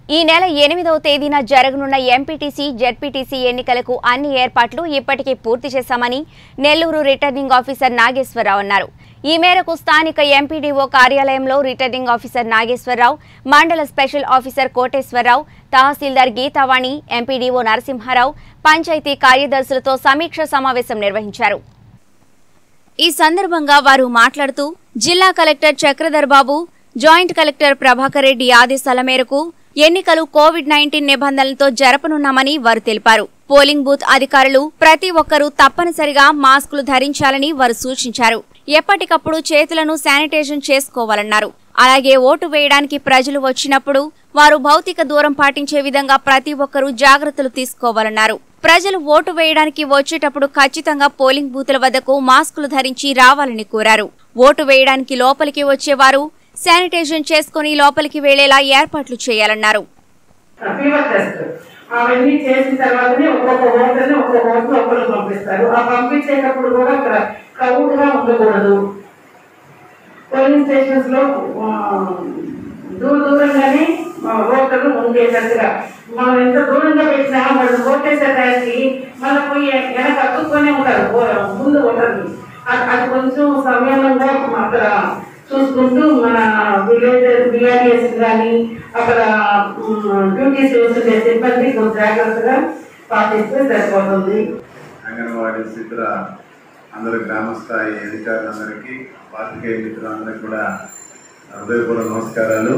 ఈ నెల ఎనిమిదవ తేదీన జరగనున్న ఎంపీటీసీ జెడ్పీటీసీ ఎన్నికలకు అన్ని ఏర్పాట్లు ఇప్పటికే పూర్తి చేశామని నెల్లూరు రిటర్నింగ్ ఆఫీసర్ నాగేశ్వరరావు అన్నారు ఈ మేరకు స్థానిక ఎంపీడీఓ కార్యాలయంలో రిటర్నింగ్ ఆఫీసర్ నాగేశ్వరరావు మండల స్పెషల్ ఆఫీసర్ కోటేశ్వరరావు తహసీల్దార్ గీతావాణి ఎంపీడీఓ నరసింహారావు పంచాయతీ కార్యదర్శులతో సమీక్ష సమావేశం నిర్వహించారు ఈ సందర్భంగా వారు మాట్లాడుతూ జిల్లా collector Chakradhar Babu joint collector Prabhakar Reddy ఆదేశాల మేరకు ఎన్నికలు కోవిడ్ నైన్టీన్ నిబంధనలతో జరపనున్నామని వారు తెలిపారు పోలింగ్ బూత్ అధికారులు ప్రతి ఒక్కరూ తప్పనిసరిగా మాస్కులు ధరించాలని వారు సూచించారు ఎప్పటికప్పుడు చేతులను శానిటైజేషన్ చేసుకోవాలన్నారు అలాగే ఓటు వేయడానికి ప్రజలు వచ్చినప్పుడు వారు భౌతిక దూరం పాటించే విధంగా ప్రతి ఒక్కరూ జాగ్రత్తలు తీసుకోవాలన్నారు ప్రజలు ఓటు వేయడానికి వచ్చేటప్పుడు ఖచ్చితంగా పోలింగ్ బూతుల వద్దకు మాస్కులు ధరించి రావాలని కోరారు ఓటు వేయడానికి లోపలికి వచ్చేవారు శానిటైజేషన్ చేసుకుని లోపలికి వెళ్లేలా ఏర్పాట్లు చేయాలన్నారు ఫీవర్ టెస్ట్ అవన్నీ చేసిన తర్వాతనే ఒక్కొక్క ఓటర్ని ఒక్కొక్క ఓటు ఒక్కరు పంపిస్తారు ఆ పంపించేటప్పుడు కూడా అక్కడ క్రౌడ్ గా ఉండకూడదు పోలింగ్ స్టేషన్స్ లో ఆ, దూర దూరంగానే ఆ, ఓటర్లు ఉండేటట్టుగా మనం ఎంత దూరంగా పెట్టినా వాళ్ళు ఓటేసే టైంకి మనం పోయి వెనక అతుక్కొనే ఉంటారు ఓ- ముందు ఓటర్లు అది అది కొంచెం సమయంలో అక్కడ చూసుకుంటూ మన విలేజ్ విలేజెస్ కానీ అక్కడ డ్యూటీస్ చేస్తుండే సిబ్బంది కొంచెం జాగ్రత్తగా పాటిస్తే సరిపోతుంది అంగన్వాడీ ఇతర అందరు గ్రామ స్థాయి అధికారులందరికీ పాత్రికేయ మిత్రులందరికీ కూడా హృదయపూర్వక నమస్కారాలు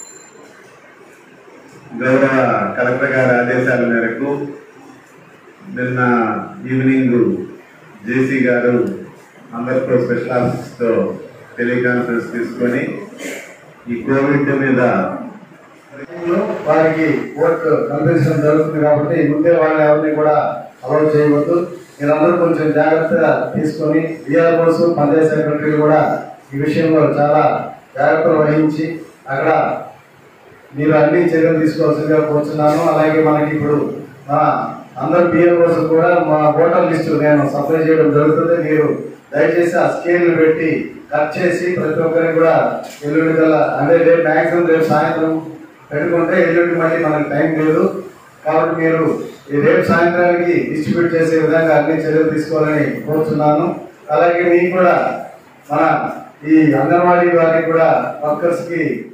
గౌరవ కలెక్టర్ గారి ఆదేశాల మేరకు నిన్న ఈవినింగ్ జేసీ గారు అందరితో స్పెషల్ ఆఫీస్తో టెలికాన్ఫరెన్స్ తీసుకొని ఈ కోవిడ్ మీద లో వారికి ఓట్ కల్పించడం జరుగుతుంది కాబట్టి ముందే వాళ్ళని ఎవరిని కూడా అలౌ చేయవద్దు మీరందరూ కొంచెం జాగ్రత్తగా తీసుకొని విఆర్ఓస్ పంచాయత్ సెక్రటరీలు కూడా ఈ విషయంలో చాలా జాగ్రత్తలు వహించి అక్కడ మీరు అన్ని చర్యలు తీసుకోవాల్సిందిగా కోరుతున్నాను అలాగే మనకి ఇప్పుడు మన అందరు బిఎల్ఓస్ కూడా మా ఓటర్ లిస్టు నేను సప్లై చేయడం జరుగుతుంది మీరు దయచేసి ఆ స్కేల్ పెట్టి కట్ చేసి ప్రతి ఒక్కరికి కూడా ఎల్లుండి కల్లా అంటే రేపు మ్యాక్సిమం రేపు సాయంత్రం పెట్టుకుంటే ఎల్లుండి మళ్ళీ మనకు టైం లేదు కాబట్టి మీరు ఈ రేపు సాయంత్రానికి డిస్ట్రిబ్యూట్ చేసే విధంగా అన్ని చర్యలు తీసుకోవాలని కోరుతున్నాను అలాగే మీకు కూడా మన ఈ అంగన్వాడీ వారికి కూడా వర్కర్స్ కి